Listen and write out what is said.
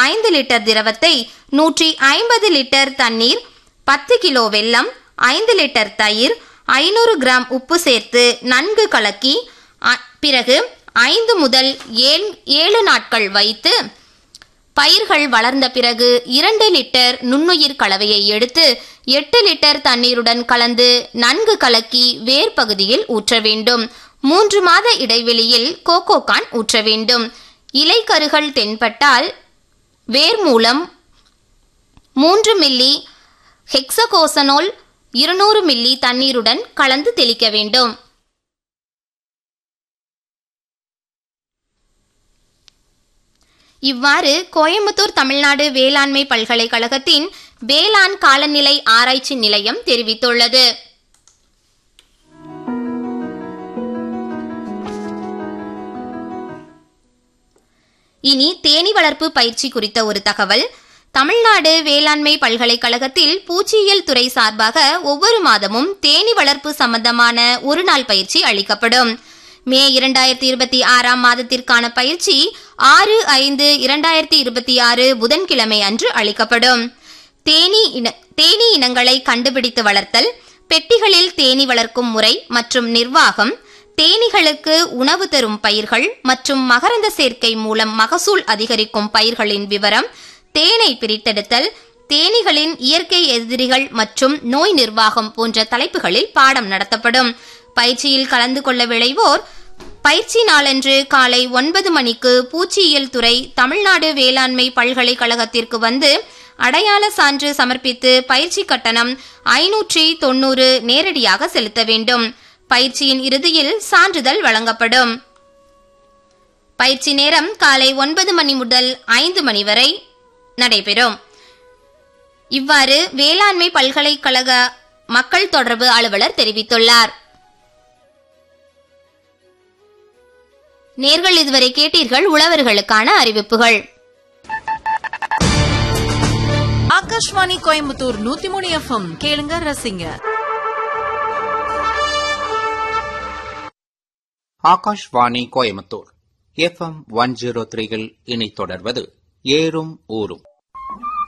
ஐந்து லிட்டர் திரவத்தை நூற்றி ஐம்பது லிட்டர் தண்ணீர் பத்து கிலோ வெல்லம் ஐந்து லிட்டர் தயிர் ஐநூறு கிராம் உப்பு சேர்த்து நன்கு கலக்கி அ- பிறகு ஐந்து முதல் ஏழு ஏழு நாட்கள் வைத்து பயிர்கள் வளர்ந்த பிறகு இரண்டு லிட்டர் நுண்ணுயிர் கலவையை எடுத்து எட்டு லிட்டர் தண்ணீருடன் கலந்து நன்கு கலக்கி வேர் பகுதியில் ஊற்ற வேண்டும் மூன்று மாத இடைவெளியில் கோகோகான் ஊற்ற வேண்டும் இலைக்கருகள் தென்பட்டால் வேர் மூலம் மூன்று மில்லி ஹெக்ஸகோசனோல் இருநூறு மில்லி தண்ணீருடன் கலந்து தெளிக்க வேண்டும் இவ்வாறு கோயம்புத்தூர் தமிழ்நாடு வேளாண்மை பல்கலைக்கழகத்தின் வேளாண் காலநிலை ஆராய்ச்சி நிலையம் தெரிவித்துள்ளது இனி தேனி வளர்ப்பு பயிற்சி குறித்த ஒரு தகவல் தமிழ்நாடு வேளாண்மை பல்கலைக்கழகத்தில் பூச்சியியல் துறை சார்பாக ஒவ்வொரு மாதமும் தேனி வளர்ப்பு சம்பந்தமான ஒரு நாள் பயிற்சி அளிக்கப்படும் மே இரண்டாயிரத்தி இருபத்தி ஆறாம் மாதத்திற்கான பயிற்சி ஆறு ஐந்து இரண்டாயிரத்தி இருபத்தி ஆறு புதன்கிழமை அன்று அளிக்கப்படும் தேனீ இன தேனீ இனங்களை கண்டுபிடித்து வளர்த்தல் பெட்டிகளில் தேனீ வளர்க்கும் முறை மற்றும் நிர்வாகம் தேனீகளுக்கு உணவு தரும் பயிர்கள் மற்றும் மகரந்த சேர்க்கை மூலம் மகசூல் அதிகரிக்கும் பயிர்களின் விவரம் தேனை பிரித்தெடுத்தல் தேனீகளின் இயற்கை எதிரிகள் மற்றும் நோய் நிர்வாகம் போன்ற தலைப்புகளில் பாடம் நடத்தப்படும் பயிற்சியில் கலந்து கொள்ள விளைவோர் பயிற்சி நாளன்று காலை ஒன்பது மணிக்கு பூச்சியியல் துறை தமிழ்நாடு வேளாண்மை பல்கலைக்கழகத்திற்கு வந்து அடையாள சான்று சமர்ப்பித்து பயிற்சி கட்டணம் ஐநூற்றி தொண்ணூறு நேரடியாக செலுத்த வேண்டும் பயிற்சியின் இறுதியில் சான்றிதழ் வழங்கப்படும் பயிற்சி நேரம் காலை ஒன்பது மணி முதல் ஐந்து மணி வரை நடைபெறும் இவ்வாறு வேளாண்மை பல்கலைக்கழக மக்கள் தொடர்பு அலுவலர் தெரிவித்துள்ளார் நேர்கள் இதுவரை கேட்டீர்கள் உழவர்களுக்கான அறிவிப்புகள் ஆகாஷ்வாணி கோயம்புத்தூர் நூத்தி மூணு எஃப்எம் கேளுங்க ரசிங்க Akashvani Coimbatore FM one zero த்ரீயில் இனி தொடர்வது ஏறும் ஊரும்